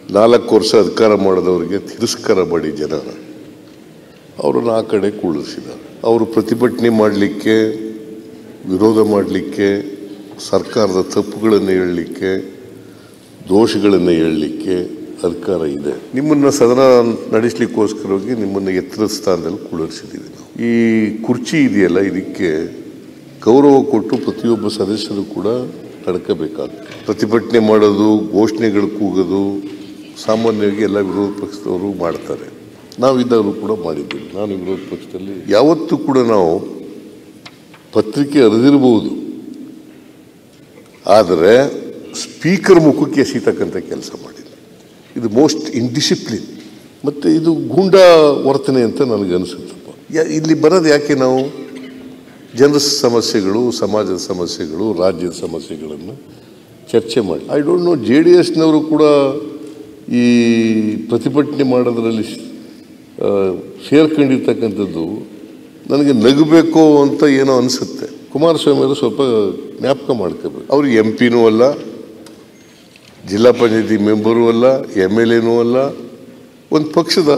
ನಾಲ್ಕು ವರ್ಷ ಅಧಿಕಾರ ಮಾಡಿದವರಿಗೆ ತಿರಸ್ಕಾರ ಮಾಡಿ ಜನ ಅವರನ್ನು ಆ ಕಡೆ ಕುಳ್ಳಿಸಿದ್ದಾರೆ ಅವರು ಪ್ರತಿಭಟನೆ ಮಾಡಲಿಕ್ಕೆ ವಿರೋಧ ಮಾಡಲಿಕ್ಕೆ ಸರ್ಕಾರದ ತಪ್ಪುಗಳನ್ನು ಹೇಳಲಿಕ್ಕೆ ದೋಷಗಳನ್ನು ಹೇಳಲಿಕ್ಕೆ ಅಧಿಕಾರ ಇದೆ ನಿಮ್ಮನ್ನು ಸದನ ನಡೆಸಲಿಕ್ಕೋಸ್ಕರವಾಗಿ ನಿಮ್ಮನ್ನು ಎತ್ತರದ ಸ್ಥಾನದಲ್ಲಿ ಕುಳ್ಳಿರಿಸಿದ್ದೀವಿ ನಾವು ಈ ಕುರ್ಚಿ ಇದೆಯಲ್ಲ ಇದಕ್ಕೆ ಗೌರವ ಕೊಟ್ಟು ಪ್ರತಿಯೊಬ್ಬ ಸದಸ್ಯರು ಕೂಡ ನಡ್ಕೋಬೇಕಾಗ್ತದೆ ಪ್ರತಿಭಟನೆ ಮಾಡೋದು ಘೋಷಣೆಗಳು ಕೂಗೋದು ಸಾಮಾನ್ಯವಾಗಿ ಎಲ್ಲ ವಿರೋಧ ಪಕ್ಷದವರು ಮಾಡ್ತಾರೆ ನಾವಿದ್ದಾಗಲೂ ಕೂಡ ಮಾಡಿದ್ದೀವಿ ನಾನು ವಿರೋಧ ಪಕ್ಷದಲ್ಲಿ ಯಾವತ್ತೂ ಕೂಡ ನಾವು ಪತ್ರಿಕೆ ಹರಿದಿರಬಹುದು ಆದರೆ ಸ್ಪೀಕರ್ ಮುಖಕ್ಕೆ ಎಸೀತಕ್ಕಂಥ ಕೆಲಸ ಮಾಡಿಲ್ಲ ಇದು ಮೋಸ್ಟ್ ಇನ್ಡಿಸಿಪ್ಲಿನ್ ಮತ್ತು ಇದು ಗೂಂಡಾ ವರ್ತನೆ ಅಂತ ನನಗೆ ಅನಿಸುತ್ತಪ್ಪ ಯಾ ಇಲ್ಲಿ ಬರೋದು ಯಾಕೆ ನಾವು ಜನರ ಸಮಸ್ಯೆಗಳು ಸಮಾಜದ ಸಮಸ್ಯೆಗಳು ರಾಜ್ಯದ ಸಮಸ್ಯೆಗಳನ್ನು ಚರ್ಚೆ ಮಾಡಿ I don't know J D ಎಸ್ನವರು ಕೂಡ ಈ ಪ್ರತಿಭಟನೆ ಮಾಡೋದ್ರಲ್ಲಿ ಆ, ಸೇರ್ಕೊಂಡಿರ್ತಕ್ಕಂಥದ್ದು ನನಗೆ ನಗಬೇಕು ಅಂತ ಏನೋ ಅನಿಸುತ್ತೆ ಕುಮಾರಸ್ವಾಮಿ ಅವರು ಸ್ವಲ್ಪ ಜ್ಞಾಪಕ ಮಾಡ್ಕೋಬೇಕು ಅವ್ರು ಎಂ ಪಿನೂ ಅಲ್ಲ ಜಿಲ್ಲಾ ಪಂಚಾಯತಿ ಮೆಂಬರು ಅಲ್ಲ ಎಮ್ ಎಲ್ ಎನೂ ಅಲ್ಲ ಒಂದು ಪಕ್ಷದ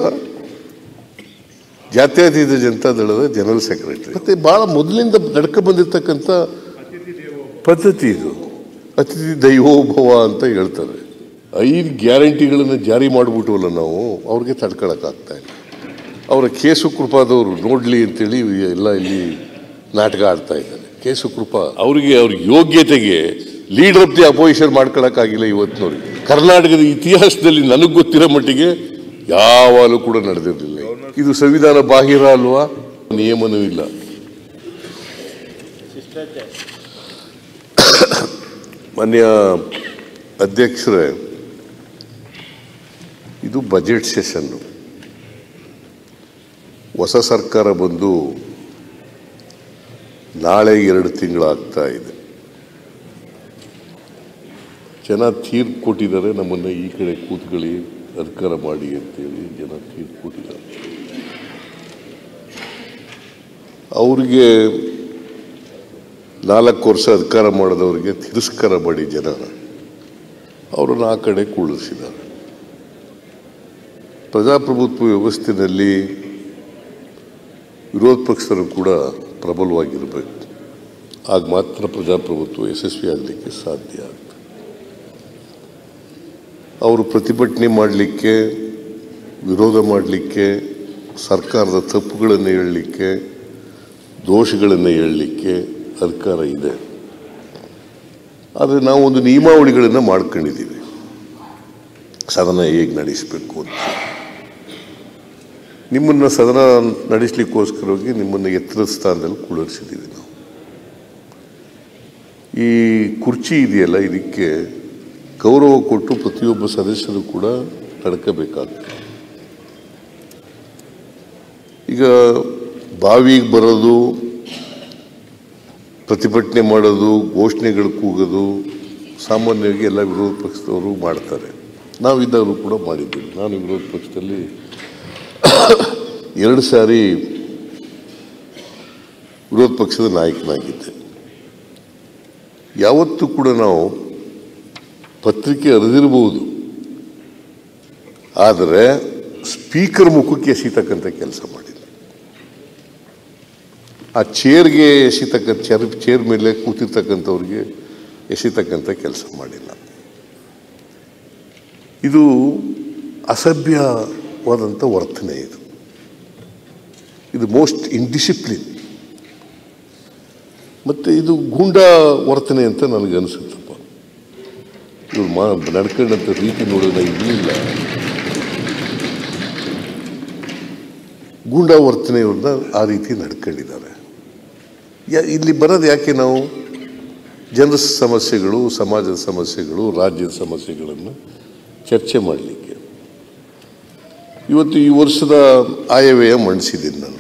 ಜಾತ್ಯತೀತ ಜನತಾ ದಳದ ಜನರಲ್ ಸೆಕ್ರೆಟರಿ ಮತ್ತೆ ಭಾಳ ಮೊದಲಿಂದ ನಡ್ಕ ಬಂದಿರತಕ್ಕಂಥ ಪದ್ಧತಿ ಇದು ಅತಿಥಿ ದೈವೋಭವ ಅಂತ ಹೇಳ್ತಾರೆ ಐದು ಗ್ಯಾರಂಟಿಗಳನ್ನು ಜಾರಿ ಮಾಡಿಬಿಟ್ವಲ್ಲ ನಾವು ಅವ್ರಿಗೆ ತಡ್ಕೊಳಕ್ಕಾಗ್ತಾ ಇಲ್ಲ ಅವರ ಕೇಸು ಕೃಪಾದವರು ನೋಡ್ಲಿ ಅಂತೇಳಿ ಎಲ್ಲ ಇಲ್ಲಿ ನಾಟಕ ಆಡ್ತಾ ಇದ್ದಾರೆ ಕೇಸು ಕೃಪಾ ಅವರಿಗೆ ಅವ್ರ ಯೋಗ್ಯತೆಗೆ ಲೀಡರ್ ಆಫ್ ದಿ ಅಪೋಸಿಷನ್ ಮಾಡ್ಕೊಳಕ್ಕಾಗಿಲ್ಲ ಇವತ್ತಿನವ್ರಿಗೆ ಕರ್ನಾಟಕದ ಇತಿಹಾಸದಲ್ಲಿ ನನಗೆ ಗೊತ್ತಿರೋ ಮಟ್ಟಿಗೆ ಯಾವಾಗಲೂ ಕೂಡ ನಡೆದಿರಲಿಲ್ಲ ಇದು ಸಂವಿಧಾನ ಬಾಹಿರ ಅಲ್ವಾ ನಿಯಮನೂ ಇಲ್ಲ ಮಾನ್ಯ ಅಧ್ಯಕ್ಷರೇ ಇದು ಬಜೆಟ್ ಸೆಷನ್ನು ಹೊಸ ಸರ್ಕಾರ ಬಂದು ನಾಳೆ ಎರಡು ತಿಂಗಳಾಗ್ತಾ ಇದೆ ಜನ ತೀರ್ಪು ಕೊಟ್ಟಿದ್ದಾರೆ ನಮ್ಮನ್ನು ಈ ಕಡೆ ಕೂತ್ಕೊಳ್ಳಿ ಅಧಿಕಾರ ಮಾಡಿ ಅಂತೇಳಿ ಜನ ತೀರ್ಪು ಕೊಟ್ಟಿದ್ದಾರೆ ಅವ್ರಿಗೆ ನಾಲ್ಕು ವರ್ಷ ಅಧಿಕಾರ ಮಾಡಿದವರಿಗೆ ತಿರಸ್ಕಾರ ಮಾಡಿ ಜನ ಅವರನ್ನು ಆ ಕಡೆ ಕುಳ್ಳಿಸಿದ್ದಾರೆ ಪ್ರಜಾಪ್ರಭುತ್ವ ವ್ಯವಸ್ಥೆಯಲ್ಲಿ ವಿರೋಧ ಪಕ್ಷರು ಕೂಡ ಪ್ರಬಲವಾಗಿರಬೇಕು ಆಗ ಮಾತ್ರ ಪ್ರಜಾಪ್ರಭುತ್ವ ಯಶಸ್ವಿ ಆಗಲಿಕ್ಕೆ ಸಾಧ್ಯ ಆಗ್ತದೆ ಅವರು ಪ್ರತಿಭಟನೆ ಮಾಡಲಿಕ್ಕೆ ವಿರೋಧ ಮಾಡಲಿಕ್ಕೆ ಸರ್ಕಾರದ ತಪ್ಪುಗಳನ್ನು ಹೇಳಲಿಕ್ಕೆ ದೋಷಗಳನ್ನು ಹೇಳಲಿಕ್ಕೆ ಅಧಿಕಾರ ಇದೆ ಆದರೆ ನಾವು ಒಂದು ನಿಯಮಾವಳಿಗಳನ್ನು ಮಾಡ್ಕೊಂಡಿದ್ದೀವಿ ಸದನ ಹೇಗೆ ನಡೆಸಬೇಕು ಅಂತ ನಿಮ್ಮನ್ನು ಸದನ ನಡೆಸಲಿಕ್ಕೋಸ್ಕರವಾಗಿ ನಿಮ್ಮನ್ನು ಎತ್ತರದ ಸ್ಥಾನದಲ್ಲಿ ಕುಳ್ಳಿರಿಸಿದ್ದೀವಿ ನಾವು ಈ ಕುರ್ಚಿ ಇದೆಯಲ್ಲ ಇದಕ್ಕೆ ಗೌರವ ಕೊಟ್ಟು ಪ್ರತಿಯೊಬ್ಬ ಸದಸ್ಯರು ಕೂಡ ನಡ್ಕೋಬೇಕಾಗ್ತದೆ ಈಗ ಬಾವಿಗೆ ಬರೋದು ಪ್ರತಿಭಟನೆ ಮಾಡೋದು ಘೋಷಣೆಗಳು ಕೂಗೋದು ಸಾಮಾನ್ಯವಾಗಿ ಎಲ್ಲ ವಿರೋಧ ಪಕ್ಷದವರು ಮಾಡ್ತಾರೆ ನಾವಿದ್ದಾಗಲೂ ಕೂಡ ಮಾಡಿದ್ದೀವಿ ನಾನು ವಿರೋಧ ಪಕ್ಷದಲ್ಲಿ ಎರಡು ಸಾರಿ ವಿರೋಧ ಪಕ್ಷದ ನಾಯಕನಾಗಿದ್ದೆ ಯಾವತ್ತೂ ಕೂಡ ನಾವು ಪತ್ರಿಕೆ ಹರಿದಿರಬಹುದು ಆದರೆ ಸ್ಪೀಕರ್ ಮುಖಕ್ಕೆ ಎಸೀತಕ್ಕಂಥ ಕೆಲಸ ಮಾಡಿಲ್ಲ ಆ ಚೇರ್ಗೆ ಎಸಿತಕ್ಕ ಚೇರ್ ಚೇರ್ ಮೇಲೆ ಕೂತಿರ್ತಕ್ಕಂಥವ್ರಿಗೆ ಎಸಿತಕ್ಕಂಥ ಕೆಲಸ ಮಾಡಿಲ್ಲ ಇದು ಅಸಭ್ಯವಾದಂಥ ವರ್ತನೆ ಇದು ಇದು ಮೋಸ್ಟ್ ಇನ್ಡಿಸಿಪ್ಲಿನ್ ಮತ್ತು ಇದು ಗೂಂಡಾ ವರ್ತನೆ ಅಂತ ನನಗೆ ಅನಿಸುತ್ತಪ್ಪ ಇವ್ರು ಮಾ ನಡ್ಕೊಂಡಂಥ ರೀತಿ ನೋಡಿದ್ರೆ ಇರಲಿಲ್ಲ ಗೂಂಡಾ ವರ್ತನೆಯವ್ರನ್ನ ಆ ರೀತಿ ನಡ್ಕೊಂಡಿದ್ದಾರೆ ಯಾ ಇಲ್ಲಿ ಬರೋದು ಯಾಕೆ ನಾವು ಜನರ ಸಮಸ್ಯೆಗಳು ಸಮಾಜದ ಸಮಸ್ಯೆಗಳು ರಾಜ್ಯದ ಸಮಸ್ಯೆಗಳನ್ನು ಚರ್ಚೆ ಮಾಡಲಿಕ್ಕೆ ಇವತ್ತು ಈ ವರ್ಷದ ಆಯವ್ಯಯ ಮಂಡಿಸಿದ್ದೀನಿ ನಾನು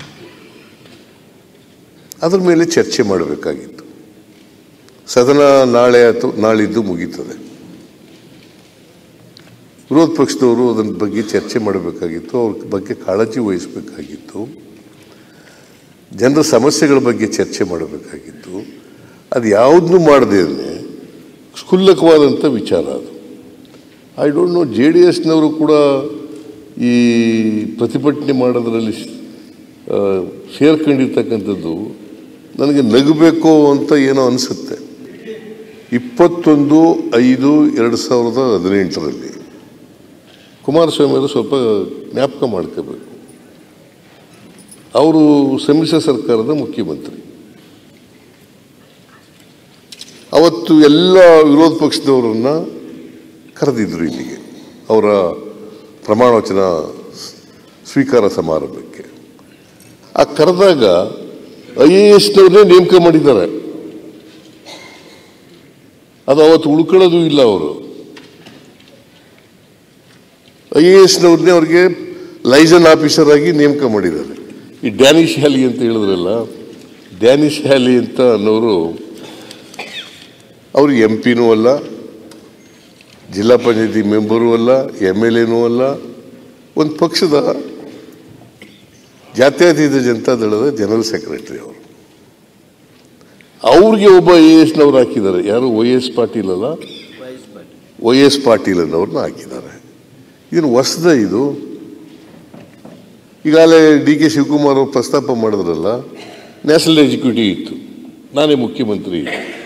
ಅದ್ರ ಮೇಲೆ ಚರ್ಚೆ ಮಾಡಬೇಕಾಗಿತ್ತು ಸದನ ನಾಳೆ ಅಥವಾ ನಾಳಿದ್ದು ಮುಗೀತದೆ ವಿರೋಧ ಪಕ್ಷದವರು ಅದರ ಬಗ್ಗೆ ಚರ್ಚೆ ಮಾಡಬೇಕಾಗಿತ್ತು ಅವ್ರ ಬಗ್ಗೆ ಕಾಳಜಿ ವಹಿಸಬೇಕಾಗಿತ್ತು ಜನರ ಸಮಸ್ಯೆಗಳ ಬಗ್ಗೆ ಚರ್ಚೆ ಮಾಡಬೇಕಾಗಿತ್ತು ಅದು ಯಾವುದನ್ನು ಮಾಡದೇ ಕ್ಷುಲ್ಲಕವಾದಂಥ ವಿಚಾರ ಅದು I don't know J D ಎಸ್ನವರು ಕೂಡ ಈ ಪ್ರತಿಭಟನೆ ಮಾಡೋದ್ರಲ್ಲಿ ಆ, ಸೇರ್ಕೊಂಡಿರ್ತಕ್ಕಂಥದ್ದು ನನಗೆ ನಗಬೇಕು ಅಂತ ಏನೋ ಅನಿಸುತ್ತೆ ಇಪ್ಪತ್ತೊಂದು ಐದು ಎರಡು ಸಾವಿರದ ಹದಿನೆಂಟರಲ್ಲಿ ಕುಮಾರಸ್ವಾಮಿ ಅವರು ಸ್ವಲ್ಪ ಜ್ಞಾಪಕ ಮಾಡ್ಕೋಬೇಕು ಅವರು ಸಮ್ಮಿಶ್ರ ಸರ್ಕಾರದ ಮುಖ್ಯಮಂತ್ರಿ ಅವತ್ತು ಎಲ್ಲ ವಿರೋಧ ಪಕ್ಷದವರನ್ನ ಕರೆದಿದ್ರು ಇಲ್ಲಿಗೆ ಅವರ ಪ್ರಮಾಣ ವಚನ ಸ್ವೀಕಾರ ಸಮಾರಂಭಕ್ಕೆ ಆ ಕರೆದಾಗ ಐ ಎ ಎಸ್ನವ್ರನ್ನೇ ನೇಮಕ ಮಾಡಿದ್ದಾರೆ ಅದು ಅವತ್ತು ಉಳ್ಕೊಳ್ಳೋದು ಇಲ್ಲ ಅವರು ಐ ಎ ಎಸ್ನವ್ರನ್ನೇ ಅವ್ರಿಗೆ ಲೈಸನ್ ಆಫೀಸರ್ ಆಗಿ ನೇಮಕ ಮಾಡಿದ್ದಾರೆ ಈ ಡ್ಯಾನಿಶ್ ಹ್ಯಾಲಿ ಅಂತ ಹೇಳಿದ್ರಲ್ಲ ಡ್ಯಾನಿಶ್ ಹ್ಯಾಲಿ ಅಂತ ಅನ್ನೋರು ಅವರು ಎಂ ಪಿನೂ ಅಲ್ಲ ಜಿಲ್ಲಾ ಪಂಚಾಯತಿ ಮೆಂಬರು ಅಲ್ಲ ಎಮ್ ಎಲ್ ಎನೂ ಅಲ್ಲ ಒಂದು ಪಕ್ಷದ ಜಾತ್ಯತೀತ ಜನತಾ ದಳದ ಜನರಲ್ ಸೆಕ್ರೆಟರಿ ಅವರು ಅವ್ರಿಗೆ ಒಬ್ಬ ಐ ಎ ಎಸ್ನವ್ರು ಹಾಕಿದ್ದಾರೆ ಯಾರು ವೈ ಎಸ್ ಪಾಟೀಲ್ ಅಲ್ಲ ವೈ ಎಸ್ ಪಾಟೀಲ್ ಅನ್ನೋರ್ನ ಹಾಕಿದ್ದಾರೆ ಇದನ್ನು ಹೊಸದ ಇದು ಈಗಾಗಲೇ ಡಿ ಕೆ ಶಿವಕುಮಾರ್ ಅವರು ಪ್ರಸ್ತಾಪ ಮಾಡಿದ್ರಲ್ಲ ನ್ಯಾಷನಲ್ ಎಕ್ಸಿಕ್ಯೂಟಿವ್ ಇತ್ತು ನಾನೇ ಮುಖ್ಯಮಂತ್ರಿ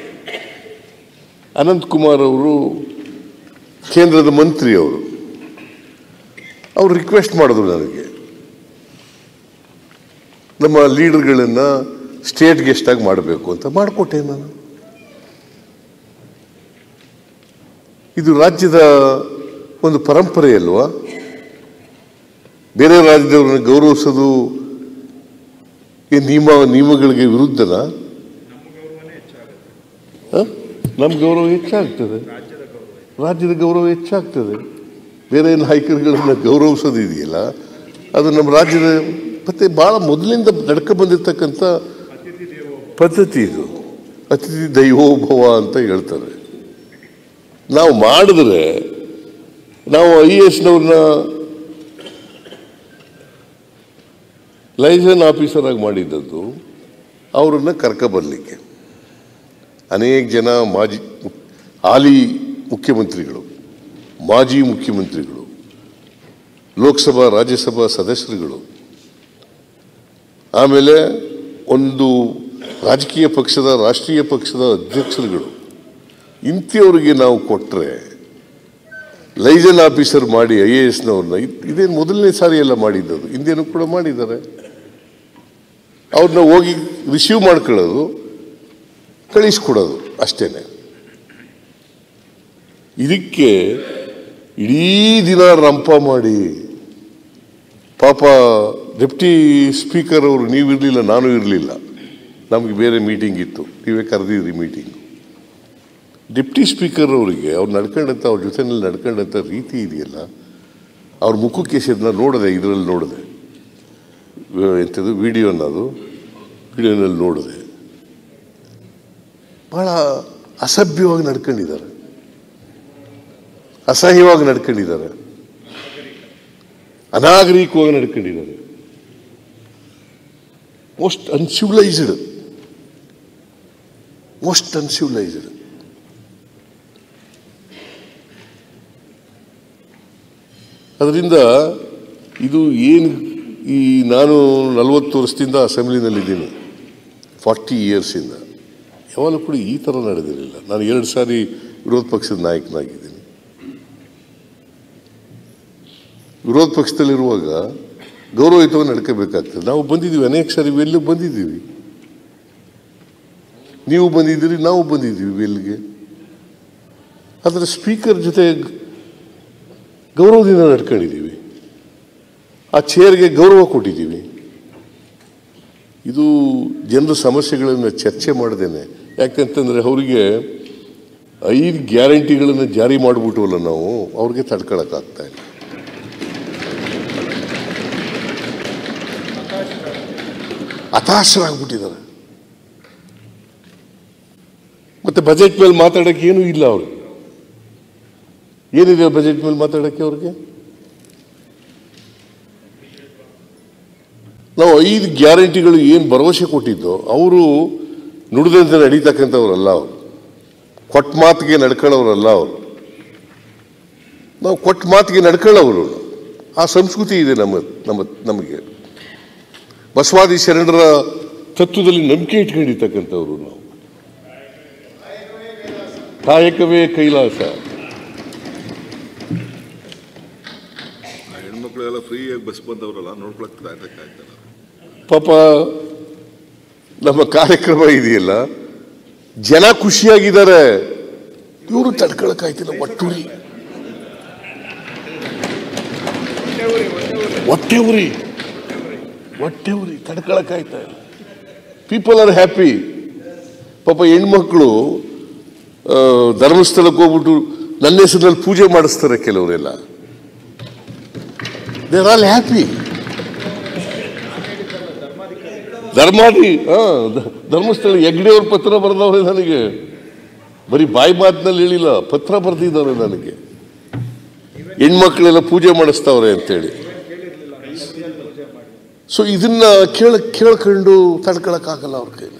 ಅನಂತ್ ಕುಮಾರ್ ಅವರು ಕೇಂದ್ರದ ಮಂತ್ರಿ ಅವರು ಅವ್ರು ರಿಕ್ವೆಸ್ಟ್ ಮಾಡಿದ್ರು ನನಗೆ ನಮ್ಮ ಲೀಡರ್ಗಳನ್ನು ಸ್ಟೇಟ್ ಗೆಸ್ಟಾಗಿ ಮಾಡಬೇಕು ಅಂತ ಮಾಡಿಕೊಟ್ಟೆ ನಾನು ಇದು ರಾಜ್ಯದ ಒಂದು ಪರಂಪರೆ ಅಲ್ವಾ ಬೇರೆ ರಾಜ್ಯದವ್ರನ್ನ ಗೌರವಿಸೋದು ಈ ನಿಯಮ ನಿಯಮಗಳಿಗೆ ವಿರುದ್ಧನ ಹ? ನಮ್ಮ ಗೌರವ ಹೆಚ್ಚಾಗ್ತದೆ ರಾಜ್ಯದ ಗೌರವ ಹೆಚ್ಚಾಗ್ತದೆ ಬೇರೆ ನಾಯಕರುಗಳನ್ನ ಗೌರವಿಸೋದು ಇದೆಯಲ್ಲ ಅದು ನಮ್ಮ ರಾಜ್ಯದ ಮತ್ತೆ ಭಾಳ ಮೊದಲಿಂದ ನಡ್ಕ ಬಂದಿರತಕ್ಕಂಥ ಪದ್ಧತಿ ಇದು ಅತಿಥಿ ದೈವೋಭವ ಅಂತ ಹೇಳ್ತಾರೆ ನಾವು ಮಾಡಿದ್ರೆ ನಾವು ಐ ಎ ಎಸ್ನವ್ರನ್ನ ಲೈಸನ್ ಆಫೀಸರ್ ಆಗಿ ಮಾಡಿದ್ದದ್ದು ಅವರನ್ನ ಕರ್ಕೊಬರ್ಲಿಕ್ಕೆ ಅನೇಕ ಜನ ಮಾಜಿ ಹಾಲಿ ಮುಖ್ಯಮಂತ್ರಿಗಳು ಮಾಜಿ ಮುಖ್ಯಮಂತ್ರಿಗಳು ಲೋಕಸಭಾ ರಾಜ್ಯಸಭಾ ಸದಸ್ಯರುಗಳು ಆಮೇಲೆ ಒಂದು ರಾಜಕೀಯ ಪಕ್ಷದ ರಾಷ್ಟ್ರೀಯ ಪಕ್ಷದ ಅಧ್ಯಕ್ಷರುಗಳು ಇಂಥವ್ರಿಗೆ ನಾವು ಕೊಟ್ಟರೆ ಲೈಸನ್ ಆಫೀಸರ್ ಮಾಡಿ ಐ ಎ ಎಸ್ನವ್ರನ್ನ ಇದೇನು ಮೊದಲನೇ ಸಾರಿ ಎಲ್ಲ ಮಾಡಿದ್ದದು ಹಿಂದೇನು ಕೂಡ ಮಾಡಿದ್ದಾರೆ ಅವ್ರನ್ನ ಹೋಗಿ ರಿಸೀವ್ ಮಾಡ್ಕೊಳ್ಳೋದು ಕಳಿಸ್ಕೊಡೋದು ಅಷ್ಟೇನೆ ಇದಕ್ಕೆ ಇಡೀ ದಿನ ರಂಪ ಮಾಡಿ ಪಾಪ ಡೆಪ್ಟಿ ಸ್ಪೀಕರ್ ಅವರು ನೀವು ಇರಲಿಲ್ಲ ನಾನು ಇರಲಿಲ್ಲ ನಮಗೆ ಬೇರೆ ಮೀಟಿಂಗ್ ಇತ್ತು ನೀವೇ ಕರೆದಿದ್ರಿ ಮೀಟಿಂಗ್ ಡೆಪ್ಟಿ ಸ್ಪೀಕರ್ ಅವರಿಗೆ ಅವ್ರು ನಡ್ಕೊಂಡಂಥ ಅವ್ರ ಜೊತೆನಲ್ಲಿ ನಡ್ಕೊಂಡಂಥ ರೀತಿ ಇದೆಯಲ್ಲ ಅವ್ರ ಮುಖಕ್ಕೆ ಸೇರಿದ ನೋಡಿದೆ ಇದರಲ್ಲಿ ನೋಡಿದೆ ಎಂಥದ್ದು ವಿಡಿಯೋನ ಅದು ವಿಡಿಯೋನಲ್ಲಿ ನೋಡಿದೆ ಭಾಳ ಅಸಭ್ಯವಾಗಿ ನಡ್ಕೊಂಡಿದ್ದಾರೆ ಅಸಹ್ಯವಾಗಿ ನಡ್ಕೊಂಡಿದ್ದಾರೆ ಅನಾಗರಿಕವಾಗಿ ನಡ್ಕೊಂಡಿದ್ದಾರೆ ಮೋಸ್ಟ್ ಅನ್ಸಿವಿಲೈಸ್ಡ್ ಮೋಸ್ಟ್ ಅನ್ಸಿವಿಲೈಸ್ಡ್ ಅದರಿಂದ ಇದು ಏನು ಈ ನಾನು ನಲವತ್ತು ವರ್ಷದಿಂದ ಅಸೆಂಬ್ಲಿನಲ್ಲಿದ್ದೀನಿ ಫಾರ್ಟಿ ಇಯರ್ಸಿಂದ ಯಾವಾಗಲೂ ಕೂಡ ಈ ಥರ ನಡೆದಿರಲಿಲ್ಲ ನಾನು ಎರಡು ಸಾರಿ ವಿರೋಧ ಪಕ್ಷದ ನಾಯಕನಾಗಿದ್ದೀನಿ ವಿರೋಧ ಪಕ್ಷದಲ್ಲಿರುವಾಗ ಗೌರವಯುತವಾಗಿ ನಡ್ಕೋಬೇಕಾಗ್ತದೆ ನಾವು ಬಂದಿದ್ದೀವಿ ಅನೇಕ ಸಾರಿ ಇವೆಲ್ಲೂ ಬಂದಿದ್ದೀವಿ ನೀವು ಬಂದಿದ್ದೀರಿ ನಾವು ಬಂದಿದ್ದೀವಿ ಎಲ್ಲಿಗೆ ಆದರೆ ಸ್ಪೀಕರ್ ಜೊತೆ ಗೌರವದಿಂದ ನಡ್ಕೊಂಡಿದ್ದೀವಿ ಆ ಚೇರ್ಗೆ ಗೌರವ ಕೊಟ್ಟಿದ್ದೀವಿ ಇದು ಜನರ ಸಮಸ್ಯೆಗಳನ್ನು ಚರ್ಚೆ ಮಾಡ್ದೇನೆ ಯಾಕಂತಂದ್ರೆ ಅವರಿಗೆ ಐದು ಗ್ಯಾರಂಟಿಗಳನ್ನು ಜಾರಿ ಮಾಡಿಬಿಟ್ವಲ್ಲ ನಾವು ಅವ್ರಿಗೆ ತಡ್ಕೊಳಕ್ಕಾಗ್ತಾ ಇಲ್ಲ ಹತಾಶರಾಗ್ಬಿಟ್ಟಿದ್ದಾರೆ ಮತ್ತೆ ಬಜೆಟ್ ಮೇಲೆ ಮಾತಾಡಕ್ಕೆ ಏನೂ ಇಲ್ಲ ಅವ್ರಿಗೆ ಏನಿದೆ ಬಜೆಟ್ ಮೇಲೆ ಮಾತಾಡಕ್ಕೆ ಅವ್ರಿಗೆ ನಾವು ಐದು ಗ್ಯಾರಂಟಿಗಳು ಏನು ಭರವಸೆ ಕೊಟ್ಟಿದ್ದೋ ಅವರು ನುಡಿದಂತೆ ನಡೀತಕ್ಕಂಥವ್ರಲ್ಲ ಅವರು ಕೊಟ್ಟ ಮಾತಿಗೆ ನಡ್ಕೊಳ್ಳೋರಲ್ಲ ಅವರು ನಾವು ಕೊಟ್ಟ ಮಾತಿಗೆ ನಡ್ಕೊಳ್ಳೋರು ಆ ಸಂಸ್ಕೃತಿ ಇದೆ ನಮ್ಮ ನಮ್ಮ ನಮಗೆ ಬಸವಾದಿ ಶರಣರ ತತ್ವದಲ್ಲಿ ನಂಬಿಕೆ ಇಟ್ಕೊಂಡಿರ್ತಕ್ಕಂಥವ್ರು ನಾವು ಕಾಯಕವೇ ಕೈಲಾಸ ಆ ಹೆಣ್ಮಕ್ಳೆಲ್ಲ ಫ್ರೀಯಾಗಿ ಬಸ್ ಬಂದವರಲ್ಲ ನೋಡ್ಕೊಳಕ್ ಕಾಯ್ತಕ್ಕಾಯ್ತಲ್ಲ ಪಾಪ ನಮ್ಮ ಕಾರ್ಯಕ್ರಮ ಇದೆಯಲ್ಲ ಜನ ಖುಷಿಯಾಗಿದ್ದಾರೆ ಇವರು ತಡ್ಕೊಳಕ್ಕಾಯ್ತಿಲ್ಲ ಒಟ್ಟುರಿ ಹೊಟ್ಟೆ ಉರಿ ಹೊಟ್ಟೆ ಉರಿ ತಡ್ಕೊಳಕ್ಕಾಯ್ತ ಪೀಪಲ್ ಆರ್ ಹ್ಯಾಪಿ ಪಾಪ ಹೆಣ್ಮಕ್ಳು ಆ, ಧರ್ಮಸ್ಥಳಕ್ಕೆ ಹೋಗ್ಬಿಟ್ಟು ನನ್ನ ಹೆಸರಿನಲ್ಲಿ ಪೂಜೆ ಮಾಡಿಸ್ತಾರೆ ಕೆಲವರೆಲ್ಲ ದೇರ್ ಆಲ್ ಹ್ಯಾಪಿ ಧರ್ಮಾದಿ ಹಾ ಧ- ಧರ್ಮಸ್ಥಳ ಹೆಗ್ಡೆಯವ್ರ ಪತ್ರ ಬರೆದವ್ರೆ ನನಗೆ ಬರೀ ಬಾಯಿ ಮಾತಿನಲ್ಲಿ ಹೇಳಿಲ್ಲ ಪತ್ರ ಬರೆದಿದ್ದಾರೆ ನನಗೆ ಹೆಣ್ಮಕ್ಳೆಲ್ಲ ಪೂಜೆ ಮಾಡಿಸ್ತವ್ರೆ ಅಂತೇಳಿ ಸೊ ಇದನ್ನ ಕೇಳ ಕೇಳ್ಕೊಂಡು ತಡ್ಕೊಳಕ್ಕಾಗಲ್ಲ ಅವ್ರ ಕೈಲಿ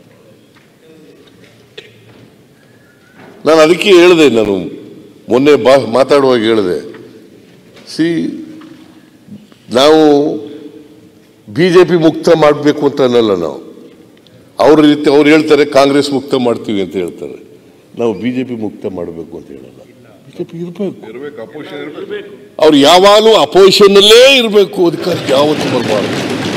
ನಾನು ಅದಕ್ಕೆ ಹೇಳಿದೆ ನಾನು ಮೊನ್ನೆ ಬಾ ಮಾತಾಡುವಾಗ ಹೇಳಿದೆ ಸಿ ನಾವು ಬಿ ಜೆ ಪಿ ಮುಕ್ತ ಮಾಡಬೇಕು ಅಂತ ಅನ್ನಲ್ಲ ನಾವು ಅವ್ರ ರೀತಿ ಅವ್ರು ಹೇಳ್ತಾರೆ ಕಾಂಗ್ರೆಸ್ ಮುಕ್ತ ಮಾಡ್ತೀವಿ ಅಂತ ಹೇಳ್ತಾರೆ ನಾವು ಬಿ ಜೆ ಪಿ ಮುಕ್ತ ಮಾಡಬೇಕು ಅಂತ ಹೇಳಲ್ಲ ಬಿ ಜೆ ಪಿ ಇರಬೇಕು ಇರ್ಬೇಕು ಅಪೋಸಿಷನ್ ಇರ್ಬೇಕು ಅವ್ರು ಯಾವಾಗಲೂ ಅಪೋಸಿಷನ್ನಲ್ಲೇ ಇರಬೇಕು ಅಧಿಕಾರಕ್ಕೆ ಯಾವತ್ತೂ ಬರಬಾರ್ದು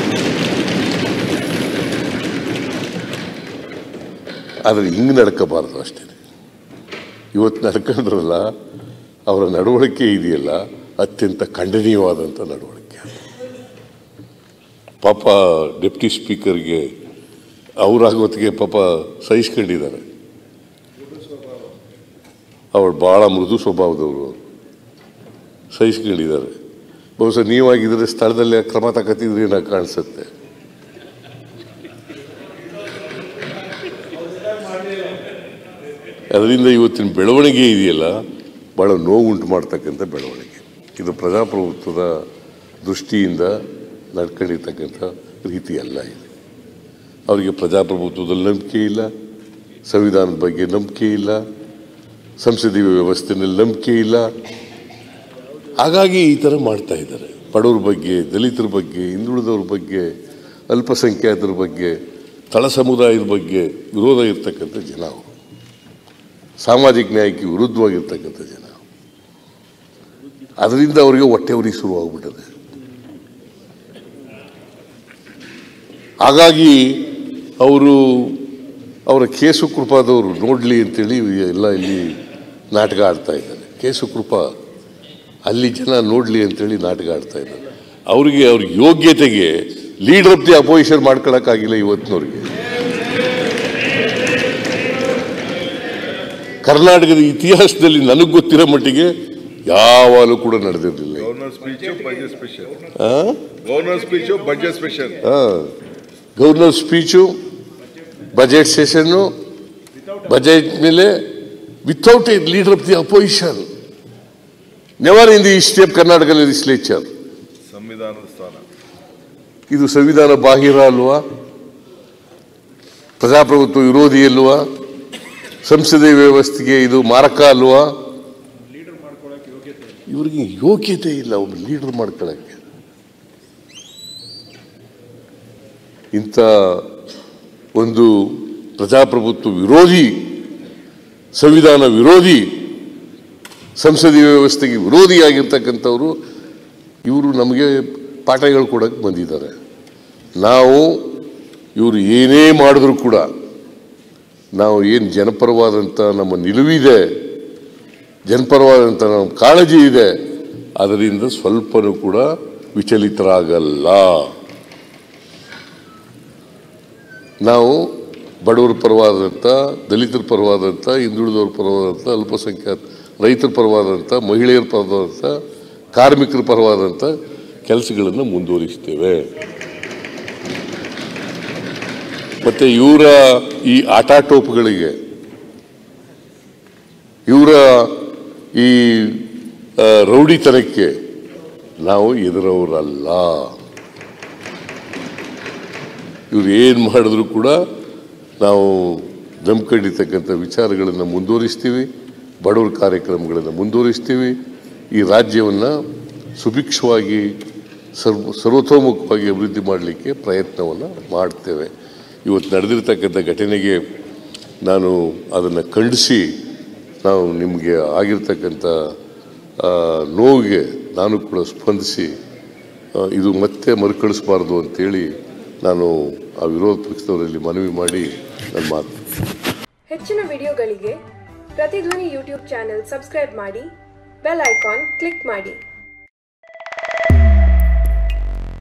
ಆದರೆ ಹಿಂಗೆ ನಡ್ಕೋಬಾರ್ದು ಅಷ್ಟೇ ಇವತ್ತು ನಡ್ಕೊಂಡ್ರಲ್ಲ ಅವರ ನಡವಳಿಕೆ ಇದೆಯಲ್ಲ ಅತ್ಯಂತ ಖಂಡನೀಯವಾದಂಥ ನಡವಳಿಕೆ ಪಾಪ ಡೆಪ್ಟಿ ಸ್ಪೀಕರ್ಗೆ ಅವರಾಗೋತ್ತಿಗೆ ಪಾಪ ಸಹಿಸ್ಕೊಂಡಿದ್ದಾರೆ ಅವಳು ಭಾಳ ಮೃದು ಸ್ವಭಾವದವರು ಸಹಿಸ್ಕೊಂಡಿದ್ದಾರೆ ಬಹುಶಃ ನೀವಾಗಿದ್ರೆ ಸ್ಥಳದಲ್ಲೇ ಕ್ರಮ ತಗೋತಿದ್ರಿ ನಾ ಕಾಣಿಸುತ್ತೆ ಅದರಿಂದ ಇವತ್ತಿನ ಬೆಳವಣಿಗೆ ಇದೆಯಲ್ಲ ಭಾಳ ನೋವುಂಟು ಮಾಡ್ತಕ್ಕಂಥ ಬೆಳವಣಿಗೆ ಇದು ಪ್ರಜಾಪ್ರಭುತ್ವದ ದೃಷ್ಟಿಯಿಂದ ನಡ್ಕೊಂಡಿರ್ತಕ್ಕಂಥ ರೀತಿ ಅಲ್ಲ ಇದು ಅವರಿಗೆ ಪ್ರಜಾಪ್ರಭುತ್ವದಲ್ಲಿ ನಂಬಿಕೆ ಇಲ್ಲ ಸಂವಿಧಾನದ ಬಗ್ಗೆ ನಂಬಿಕೆ ಇಲ್ಲ ಸಂಸದೀಯ ವ್ಯವಸ್ಥೆಯಲ್ಲಿ ನಂಬಿಕೆ ಇಲ್ಲ ಹಾಗಾಗಿ ಈ ಥರ ಮಾಡ್ತಾ ಇದ್ದಾರೆ ಬಡವ್ರ ಬಗ್ಗೆ ದಲಿತರ ಬಗ್ಗೆ ಹಿಂದುಳಿದವ್ರ ಬಗ್ಗೆ ಅಲ್ಪಸಂಖ್ಯಾತರ ಬಗ್ಗೆ ತಳ ಸಮುದಾಯದ ಬಗ್ಗೆ ವಿರೋಧ ಇರ್ತಕ್ಕಂಥ ಜನ ಅವರು ಸಾಮಾಜಿಕ ನ್ಯಾಯಕ್ಕೆ ವಿರುದ್ಧವಾಗಿರ್ತಕ್ಕಂಥ ಜನ ಅದರಿಂದ ಅವರಿಗೆ ಹೊಟ್ಟೆ ಉರಿ ಶುರುವಾಗ್ಬಿಟ್ಟದೆ ಹಾಗಾಗಿ ಅವರು ಅವರ ಕೇಸು ಕೃಪಾದವರು ನೋಡಲಿ ಅಂತೇಳಿ ಎಲ್ಲ ಇಲ್ಲಿ ನಾಟಕ ಆಡ್ತಾ ಇದ್ದಾರೆ ಕೇಸು ಕೃಪಾ ಅಲ್ಲಿ ಜನ ನೋಡಲಿ ಅಂತೇಳಿ ನಾಟಕ ಆಡ್ತಾ ಇದ್ದಾರೆ ಅವರಿಗೆ ಅವ್ರ ಯೋಗ್ಯತೆಗೆ ಲೀಡರ್ ಆಫ್ ದಿ ಅಪೋಸಿಷನ್ ಮಾಡ್ಕೊಳಕ್ಕಾಗಿಲ್ಲ ಇವತ್ತಿನವ್ರಿಗೆ ಕರ್ನಾಟಕದ ಇತಿಹಾಸದಲ್ಲಿ ನನಗೆ ಗೊತ್ತಿರೋ ಮಟ್ಟಿಗೆ ಯಾವಾಗಲೂ ಕೂಡ ನಡೆದಿರಲಿಲ್ಲ ಗವರ್ನರ್ ಸ್ಪೀಚು ಬಜೆಟ್ ಸ್ಪೆಷಲ್ ಆ? ಗವರ್ನರ್ ಸ್ಪೀಚು ಬಜೆಟ್ ಸ್ಪೆಷಲ್ ಆ. Governor speech budget session budget ಮೇಲೆ without a leader of the opposition never in the history of Karnataka legislature ಸಂವಿಧಾನದ ಸ್ಥಾನ ಇದು ಸಂವಿಧಾನ ಬಾಹಿರ ಅಲ್ವಾ ಪ್ರಜಾಪ್ರಭುತ್ವ ವಿರೋಧಿ ಅಲ್ವಾ ಸಂಸದೀಯ ವ್ಯವಸ್ಥೆಗೆ ಇದು ಮಾರಕ ಅಲ್ವಾ ಇವರಿಗೆ ಯೋಗ್ಯತೆ ಇಲ್ಲ ಒಬ್ಬ ಲೀಡರ್ ಮಾಡ್ಕೊಳ್ಳಕ್ಕೆ ಇಂಥ ಒಂದು ಪ್ರಜಾಪ್ರಭುತ್ವ ವಿರೋಧಿ ಸಂವಿಧಾನ ವಿರೋಧಿ ಸಂಸದೀಯ ವ್ಯವಸ್ಥೆಗೆ ವಿರೋಧಿಯಾಗಿರ್ತಕ್ಕಂಥವ್ರು ಇವರು ನಮಗೆ ಪಾಠ ಹೇಳ್ಕೊಡಕ್ಕೆ ಬಂದಿದ್ದಾರೆ ನಾವು ಇವರು ಏನೇ ಮಾಡಿದ್ರು ಕೂಡ ನಾವು ಏನು ಜನಪರವಾದಂಥ ನಮ್ಮ ನಿಲುವಿದೆ ಜನಪರವಾದಂಥ ನಮ್ಮ ಕಾಳಜಿ ಇದೆ ಅದರಿಂದ ಸ್ವಲ್ಪನೂ ಕೂಡ ವಿಚಲಿತರಾಗಲ್ಲ ನಾವು ಬಡವರ ಪರವಾದಂಥ ದಲಿತರ ಪರವಾದಂಥ ಹಿಂದುಳಿದವ್ರ ಪರವಾದಂಥ ಅಲ್ಪಸಂಖ್ಯಾತ ರೈತರ ಪರವಾದಂಥ ಮಹಿಳೆಯರ ಪರವಾದಂಥ ಕಾರ್ಮಿಕರ ಪರವಾದಂಥ ಕೆಲಸಗಳನ್ನು ಮುಂದುವರಿಸ್ತೇವೆ ಮತ್ತೆ ಇವರ ಈ ಆಟಾಟೋಪಗಳಿಗೆ ಇವರ ಈ ಆ, ರೌಡಿತನಕ್ಕೆ ನಾವು ಎದುರವರಲ್ಲ ಇವ್ರು ಏನು ಮಾಡಿದ್ರು ಕೂಡ ನಾವು ನಂಬ್ಕೊಂಡಿರ್ತಕ್ಕಂಥ ವಿಚಾರಗಳನ್ನು ಮುಂದುವರಿಸ್ತೀವಿ ಬಡವರ ಕಾರ್ಯಕ್ರಮಗಳನ್ನು ಮುಂದುವರಿಸ್ತೀವಿ ಈ ರಾಜ್ಯವನ್ನು ಸುಭಿಕ್ಷವಾಗಿ ಸರ್ವ ಸರ್ವತೋಮುಖವಾಗಿ ಅಭಿವೃದ್ಧಿ ಮಾಡಲಿಕ್ಕೆ ಪ್ರಯತ್ನವನ್ನು ಮಾಡ್ತೇವೆ ಇವತ್ತು ನಡೆದಿರ್ತಕ್ಕಂಥ ಘಟನೆಗೆ ನಾನು ಅದನ್ನು ಖಂಡಿಸಿ ನಾವು ನಿಮಗೆ ಆಗಿರ್ತಕ್ಕಂಥ ಆ, ನೋವಿಗೆ ನಾನು ಕೂಡ ಸ್ಪಂದಿಸಿ ಆ, ಇದು ಮತ್ತೆ ಮರುಕಳಿಸಬಾರ್ದು ಅಂತೇಳಿ ನಾನು ಆ ವಿರೋಧ ಪಕ್ಷದವರಲ್ಲಿ ಮನವಿ ಮಾಡಿ ನನ್ನ ಮಾತು ಹೆಚ್ಚಿನ ವಿಡಿಯೋಗಳಿಗೆ ಪ್ರತಿಧ್ವನಿ ಯೂಟ್ಯೂಬ್ ಚಾನೆಲ್ ಸಬ್ಸ್ಕ್ರೈಬ್ ಮಾಡಿ ಬೆಲ್ ಐಕಾನ್ ಕ್ಲಿಕ್ ಮಾಡಿ